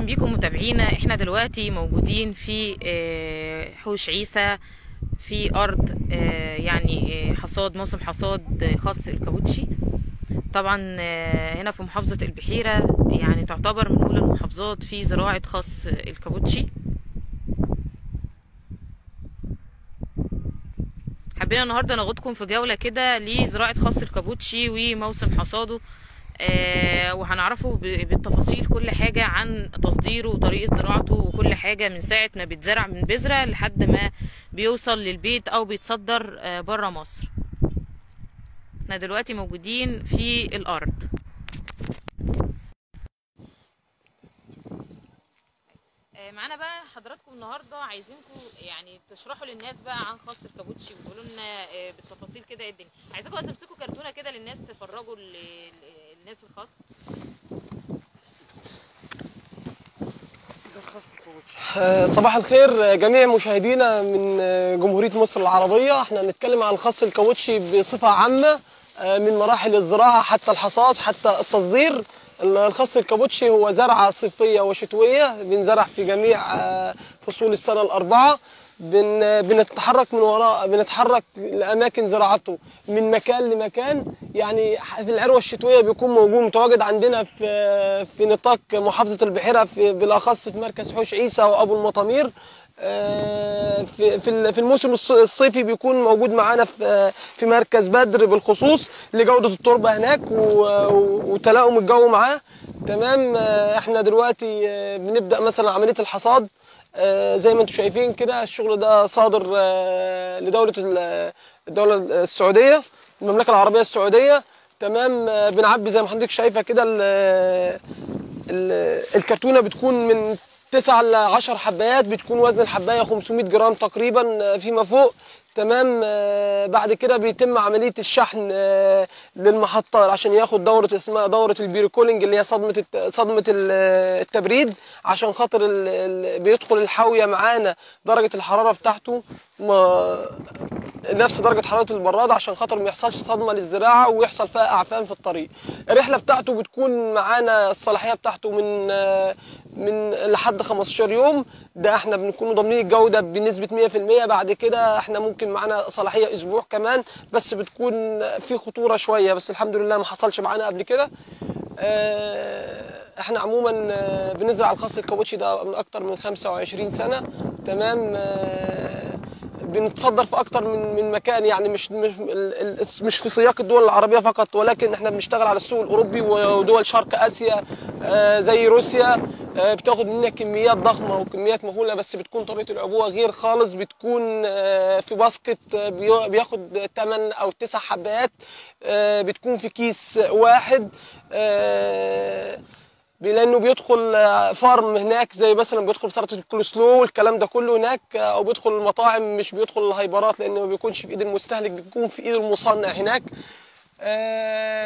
بيكم متابعينا احنا دلوقتي موجودين في آه، حوش عيسى في ارض آه، يعني آه، حصاد موسم حصاد آه، خاص الكابوتشي طبعا آه، هنا في محافظة البحيرة يعني تعتبر من اولى المحافظات في زراعة خاص الكابوتشي حبينا النهارده ناخدكم في جولة كده لزراعة خاص الكابوتشي وموسم حصاده آه وهنعرفوا ب- بالتفاصيل كل حاجة عن تصديره وطريقة زراعته وكل حاجة من ساعة ما بيتزرع من بذرة لحد ما بيوصل للبيت أو بيتصدر آه برا مصر احنا دلوقتي موجودين في الأرض آه، معانا بقى حضراتكم النهارده عايزينكم يعني تشرحوا للناس بقى عن خاص الكابوتشي وتقولوا لنا آه، بالتفاصيل كده ايه الدنيا عايزاكم بقى تمسكوا كرتونه كده للناس تفرجوا ل- ل- الناس الخاص آه، صباح الخير جميع مشاهدينا من آه، جمهورية مصر العربية احنا هنتكلم عن خاص الكاوتشي بصفة عامة آه، من مراحل الزراعة حتى الحصاد حتى التصدير الخاص الكاوتشي هو زرعة صيفية وشتوية بنزرع في جميع آه، فصول السنة الأربعة بن بنتحرك من وراء بنتحرك لاماكن زراعته من مكان لمكان يعني في العروه الشتويه بيكون موجود متواجد عندنا في في نطاق محافظه البحيره في بالاخص في مركز حوش عيسى وابو المطامير آه، في في ال- في الموسم الص- الصيفي بيكون موجود معانا في في مركز بدر بالخصوص لجوده التربه هناك و- و- وتلاؤم الجو معاه تمام آه، احنا دلوقتي آه، بنبدا مثلا عمليه الحصاد آه، زي ما انتم شايفين كده الشغل ده صادر آه، لدولة ال- الدولة السعودية المملكة العربية السعودية تمام آه، بنعبي زي ما حضرتك شايفة كده ال- ال- الكرتونة بتكون من 9 ل 10 حبايات بتكون وزن الحباية 500 جرام تقريبا آه، فيما فوق تمام آه، بعد كده بيتم عملية الشحن آه، للمحطة عشان ياخد دورة اسمها دورة البيركولينج اللي هي صدمة الت- صدمة ال- التبريد عشان خاطر ال- ال- بيدخل الحاوية معانا درجة الحرارة بتاعته ما نفس درجة حرارة البراد عشان خاطر ما يحصلش صدمة للزراعة ويحصل فيها أعفان في الطريق الرحلة بتاعته بتكون معانا الصلاحية بتاعته من آه، من لحد 15 يوم ده احنا بنكون ضامنين الجودة بنسبة 100% بعد كده احنا ممكن معانا صلاحية أسبوع كمان بس بتكون في خطورة شوية بس الحمد لله ما حصلش معانا قبل كده آه، احنا عموما آه، بنزرع الخاص الكاوتشي ده من اكتر من 25 سنه تمام آه، بنتصدر في اكتر من من مكان يعني مش مش ال- ال- مش في سياق الدول العربيه فقط ولكن احنا بنشتغل على السوق الاوروبي ودول شرق اسيا آه، زي روسيا آه، بتاخد مننا كميات ضخمه وكميات مهوله بس بتكون طريقه العبوه غير خالص بتكون آه، في باسكت آه، بيو- بياخد 8 او 9 حبات آه، بتكون في كيس واحد آه، لانه بيدخل آه، فارم هناك زي مثلا بيدخل سلطه الكولسلو والكلام ده كله هناك آه، او بيدخل المطاعم مش بيدخل الهايبرات لانه ما بيكونش في ايد المستهلك بيكون في ايد المصنع هناك آه،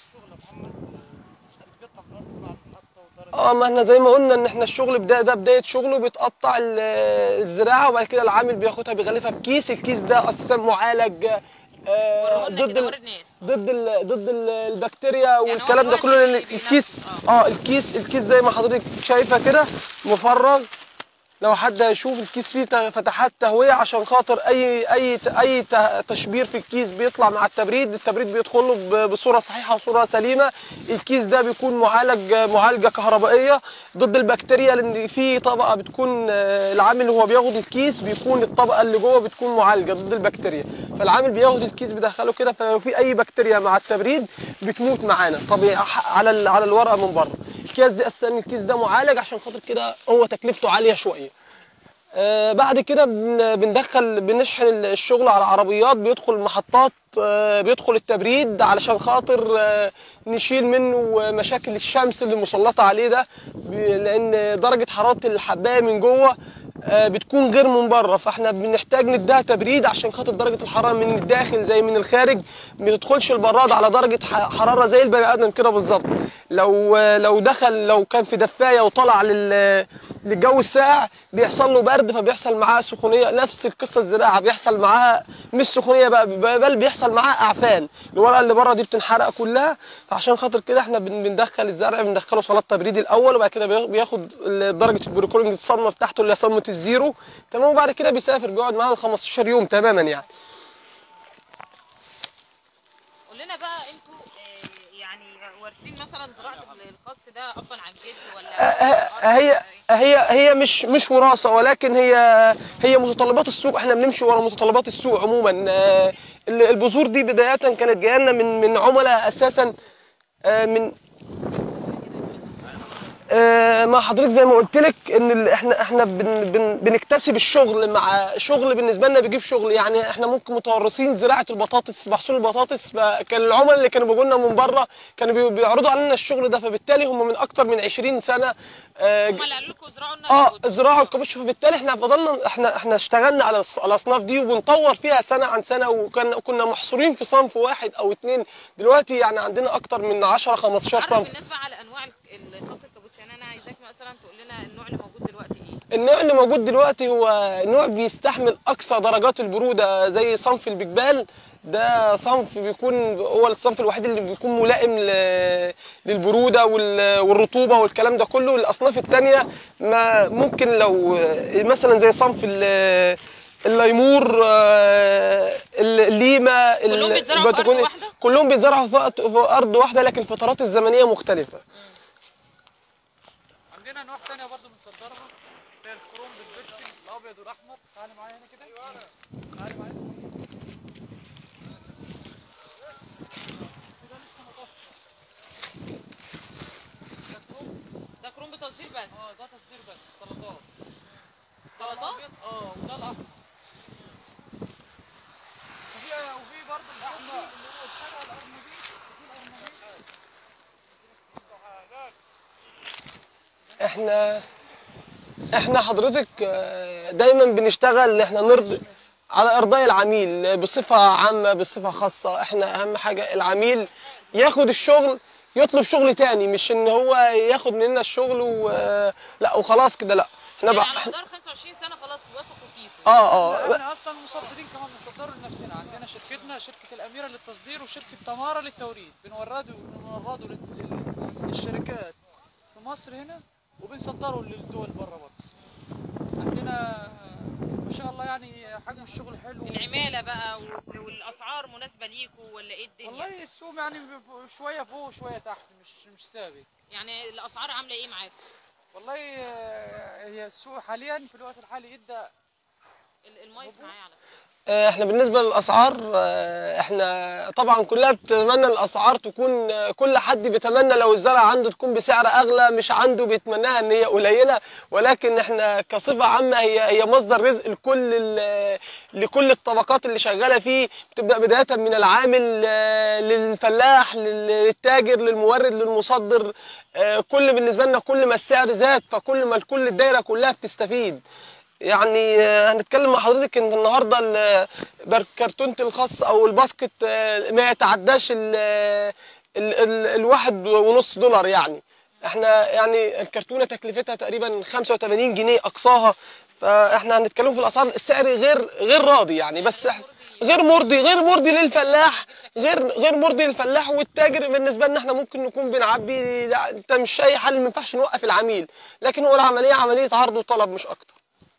اه ما احنا زي ما قلنا ان احنا الشغل بدا ده بدايه شغله بيتقطع ال- الزراعه وبعد كده العامل بياخدها بيغلفها في كيس الكيس ده اساسا معالج آه، ورولنا ضد كده ال- وري الناس ضد ال ضد ال- البكتيريا والكلام ده دلوقتي كله لان بينقي- الكيس اه الكيس الكيس زي ما حضرتك شايفه كده مفرغ لو حد هيشوف الكيس فيه ت- فتحات تهويه عشان خاطر اي اي اي ت- تشبير في الكيس بيطلع مع التبريد التبريد بيدخل له ب- بصوره صحيحه وصوره سليمه الكيس ده بيكون معالج معالجه كهربائيه ضد البكتيريا لان في طبقه بتكون آه، العامل اللي هو بياخد الكيس بيكون الطبقه اللي جوه بتكون معالجه ضد البكتيريا فالعامل بياخد الكيس بيدخله كده فلو في اي بكتيريا مع التبريد بتموت معانا طبيعي على ال- على الورقه من بره الكيس دي اساسا الكيس ده معالج عشان خاطر كده هو تكلفته عاليه شويه آه، بعد كده بن- بندخل بنشحن الشغل على عربيات بيدخل محطات آه، بيدخل التبريد علشان خاطر آه، نشيل منه مشاكل الشمس اللي مسلطة عليه ده ب- لأن درجة حرارة الحباية من جوه آه، بتكون غير من بره فاحنا بنحتاج نديها تبريد عشان خاطر درجة الحرارة من الداخل زي من الخارج ما تدخلش البراد على درجة ح- حرارة زي البني آدم كده بالظبط لو لو دخل لو كان في دفايه وطلع لل للجو الساقع بيحصل له برد فبيحصل معاه سخونيه نفس القصه الزراعه بيحصل معاها مش سخونيه بقى بل بيحصل معاها اعفان الورقه اللي بره دي بتنحرق كلها فعشان خاطر كده احنا بن- بندخل الزرع بندخله صلاه تبريد الاول وبعد كده بياخ- بياخد ال- درجه البروكولينج الصدمه بتاعته اللي هي صدمه الزيرو تمام وبعد كده بيسافر بيقعد معانا 15 يوم تماما يعني قول لنا بقى انتوا آه، يعني وارثين مثلا زراعه الخاص ده ابا عن جد ولا هي هي هي مش مش وراثه ولكن هي هي متطلبات السوق احنا بنمشي ورا متطلبات السوق عموما آه، ال- البذور دي بدايه كانت جايه لنا من من عملاء اساسا آه، من آه، مع حضرتك زي ما قلت لك ان ال- احنا احنا بن بن بنكتسب الشغل مع شغل بالنسبه لنا بيجيب شغل يعني احنا ممكن متورثين زراعه البطاطس محصول البطاطس فكان العملاء اللي كانوا بيجوا لنا من بره كانوا بي- بيعرضوا علينا الشغل ده فبالتالي هم من اكتر من 20 سنه آه، هم اللي قالوا لكم زرعوا لنا اه الكاوتش. الزراعه والكاوتش فبالتالي احنا فضلنا احنا احنا اشتغلنا على الص- الاصناف دي وبنطور فيها سنه عن سنه وكان كنا محصورين في صنف واحد او اتنين دلوقتي يعني عندنا اكتر من 10 15 عرف صنف الناس بقى على انواع ال- الخاص الكابوتشي يعني انا عايزاك مثلا تقول لنا النوع اللي موجود دلوقتي ايه النوع اللي موجود دلوقتي هو نوع بيستحمل اقصى درجات البروده زي صنف البجبال ده صنف بيكون هو الصنف الوحيد اللي بيكون ملائم ل- للبروده وال- والرطوبه والكلام ده كله الاصناف التانية ما ممكن لو مثلا زي صنف ال- الليمور آه، الليمه كلهم بيتزرعوا في أرض البتكوني- واحدة؟ كلهم بيتزرعوا في وقت- في ارض واحده لكن الفترات الزمنيه مختلفه عندنا انواع تانية برضو بنصدرها زي الكروم بالبيبسي الابيض والاحمر تعالي معايا هنا كده تعالي معايا ده كروم بتصدير بس اه ده تصدير بس سلطات سلطات الابيض اه وده الاحمر وفي وفي برضو الاحمر اللي هو الحاجه الارنبيط وفي الارنبيط احنا احنا حضرتك آه، دايما بنشتغل ان احنا نرضي على ارضاء العميل بصفه عامه بصفه خاصه احنا اهم حاجه العميل ياخد الشغل يطلب شغل تاني مش ان هو ياخد مننا الشغل و... لا وخلاص كده لا احنا يعني بقى على احنا مدار 25 سنه خلاص وثقوا فيكم اه اه احنا اصلا مصدرين كمان بنصدروا لنفسنا عندنا شركتنا شركه الاميره للتصدير وشركه تمارا للتوريد بنورده بنورده لل- لل- للشركات في مصر هنا وبنصدره للدول بره برضه عندنا ما شاء الله يعني حجم الشغل حلو العماله بقى و- والاسعار مناسبه ليكم ولا ايه الدنيا والله السوق يعني ب- شويه فوق وشويه تحت مش مش ثابت يعني الاسعار عامله ايه معاكم والله آه، هي السوق حاليا في الوقت الحالي ادى ال- المايك معايا على فكرة. آه، احنا بالنسبه للاسعار آه، احنا طبعا كلها بتتمنى الاسعار تكون آه، كل حد بيتمنى لو الزرع عنده تكون بسعر اغلى مش عنده بيتمناها ان هي قليله ولكن احنا كصفه عامه هي هي مصدر رزق لكل ال- لكل الطبقات اللي شغاله فيه بتبدا بدايه من العامل آه، للفلاح لل- للتاجر للمورد للمصدر آه، كل بالنسبه لنا كل ما السعر زاد فكل ما كل الدايره كلها بتستفيد يعني آه، هنتكلم مع حضرتك ان النهارده ال- بر- كرتونه الخاص او الباسكت آه، ما يتعداش ال ال ال الواحد ونص دولار يعني احنا يعني الكرتونه تكلفتها تقريبا 85 جنيه اقصاها فاحنا هنتكلم في الاسعار السعر غير غير راضي يعني بس إح- غير مرضي غير مرضي للفلاح غير غير مرضي للفلاح والتاجر بالنسبه لنا احنا ممكن نكون بنعبي لا، انت مش اي حل ما ينفعش نوقف العميل لكن هو العمليه عمليه عرض وطلب مش اكتر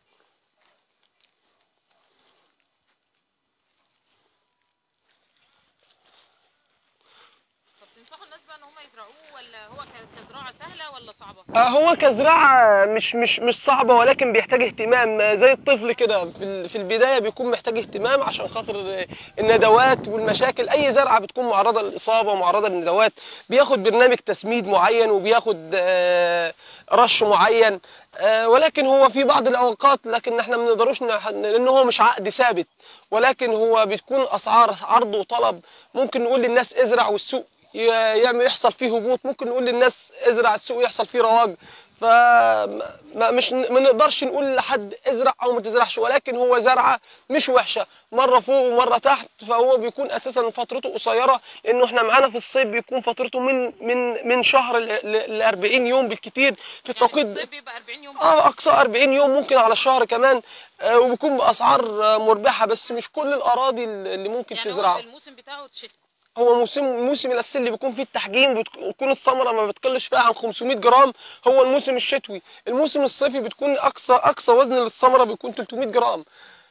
طب تنصحوا الناس بقى ان هم يزرعوه ولا هو ك- كزراعه سهله ولا صعبه آه، هو كزراعة مش مش مش صعبة ولكن بيحتاج اهتمام آه، زي الطفل كده في ال- في البداية بيكون محتاج اهتمام عشان خاطر آه، الندوات والمشاكل أي زرعة بتكون معرضة للإصابة ومعرضة للندوات بياخد برنامج تسميد معين وبياخد آه، رش معين آه، ولكن هو في بعض الأوقات لكن احنا ما بنقدروش نح- لأن هو مش عقد ثابت ولكن هو بتكون أسعار عرض وطلب ممكن نقول للناس ازرع والسوق ي- يعمل يحصل فيه هبوط ممكن نقول للناس ازرع السوق يحصل فيه رواج فما مش ما نقدرش نقول لحد ازرع او ما تزرعش ولكن هو زرعه مش وحشه مره فوق ومره تحت فهو بيكون اساسا فترته قصيره لانه احنا معانا في الصيف بيكون فترته من من من شهر ل 40 يوم بالكتير في التوقيت ده. الصيف بيبقى 40 يوم اه اقصى 40 يوم ممكن على الشهر كمان آه وبيكون باسعار آه مربحه بس مش كل الاراضي اللي ممكن يعني هو تزرعها الموسم بتاعه شتاء هو موسم موسم الاساسي اللي بيكون فيه التحجيم بتكون الثمره ما بتقلش فيها عن 500 جرام هو الموسم الشتوي الموسم الصيفي بتكون اقصى اقصى وزن للثمره بيكون 300 جرام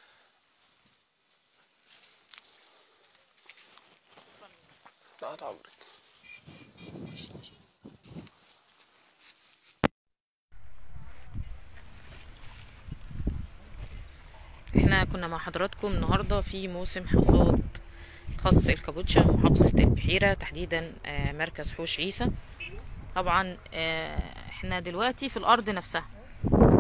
لا تعبرك احنا كنا مع حضراتكم النهارده في موسم حصاد خاص الكابوتشا محافظة البحيرة تحديدا آه، مركز حوش عيسى طبعا آه، احنا دلوقتي في الارض نفسها